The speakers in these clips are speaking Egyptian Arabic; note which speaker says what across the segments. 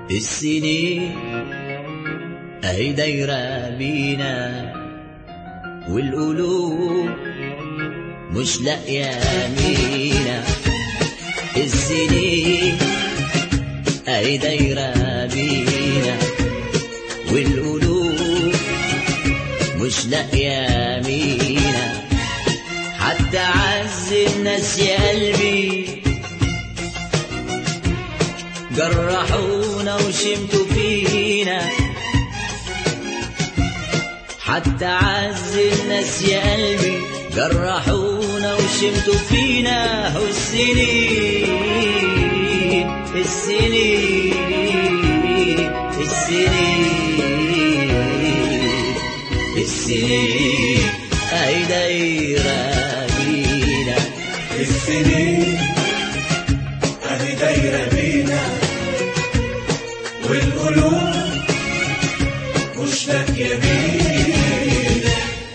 Speaker 1: السنين اهي دايرة بينا والقلوب مش لاقية مينا السنين اهي دايرة بينا والقلوب مش لاقية مينا حتى عز الناس يا قلبي جرحونا وشمتوا فينا حتى عز الناس يا قلبي جرحونا وشمتوا فينا والسنين السنين السنين السنين اي دايره بينا
Speaker 2: السنين اهي دايرة بينا والقلوب مش لاقية بينا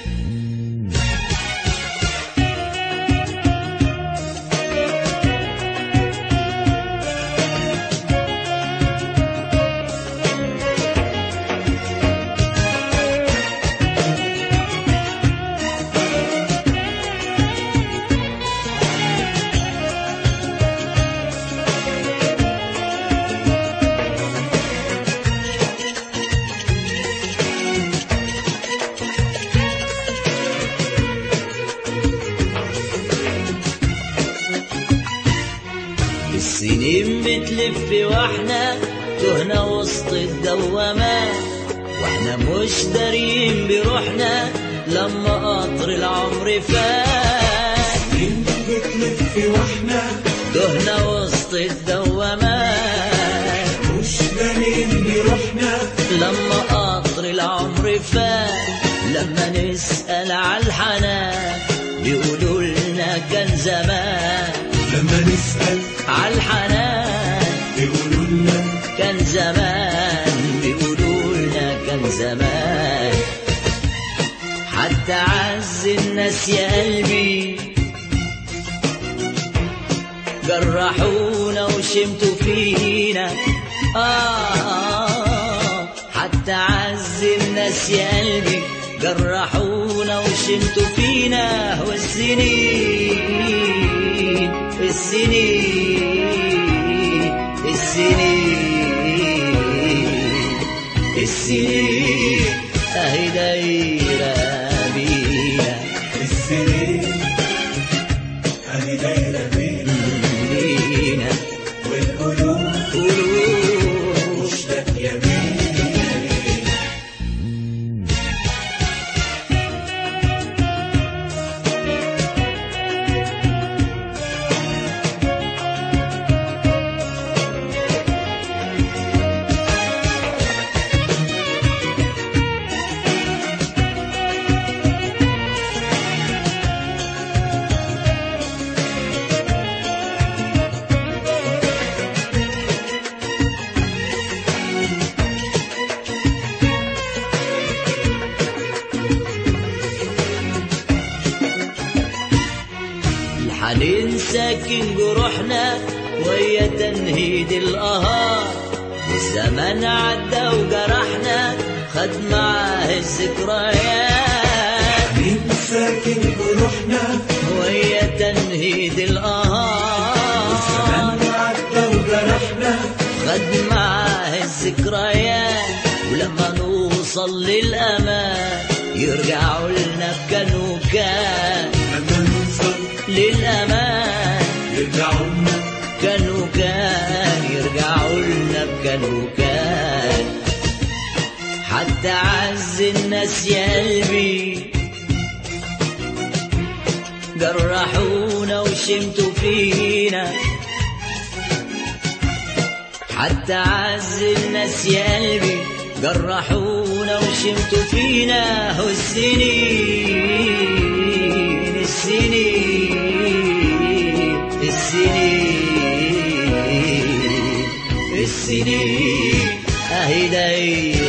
Speaker 1: السنين بتلف واحنا تهنا وسط الدوامات واحنا مش دارين بروحنا لما قطر العمر فات
Speaker 2: سنين بتلف واحنا
Speaker 1: تهنا وسط الدوامات
Speaker 2: مش دارين بروحنا
Speaker 1: لما قطر العمر فات لما نسأل على الحنان بيقولوا لنا كان زمان
Speaker 2: لما نسأل
Speaker 1: على الحنان
Speaker 2: يقولوا لنا
Speaker 1: كان زمان بيقولوا لنا كان زمان حتى عز الناس يا قلبي جرحونا وشمتوا فينا آه حتى عز الناس يا قلبي جرحونا وشمتوا فينا والسنين السنين السنين السنين اهي دايرة بينا
Speaker 2: السنين اهي دايرة بينا
Speaker 1: بينا
Speaker 2: والقلوب
Speaker 1: قلوب
Speaker 2: مش لاقية بينا
Speaker 1: الحنين ساكن جروحنا ويا تنهيد القهار والزمن عدى وجرحنا خد معاه الذكريات
Speaker 2: مين ساكن بروحنا
Speaker 1: ويا تنهيد القهار
Speaker 2: زمان عدى وجرحنا
Speaker 1: خد معاه الذكريات ولما نوصل للأمان يرجعوا لنا كان وكان
Speaker 2: لما نوصل
Speaker 1: للأمان
Speaker 2: يرجعوا لنا
Speaker 1: كان وكان يرجعوا لنا بكان وكان حتى عز الناس يا قلبي جرحونا وشمتوا فينا حتى عز الناس يا قلبي جرحونا وشمتوا فينا والسنين السنين السنين السنين اهي دايرة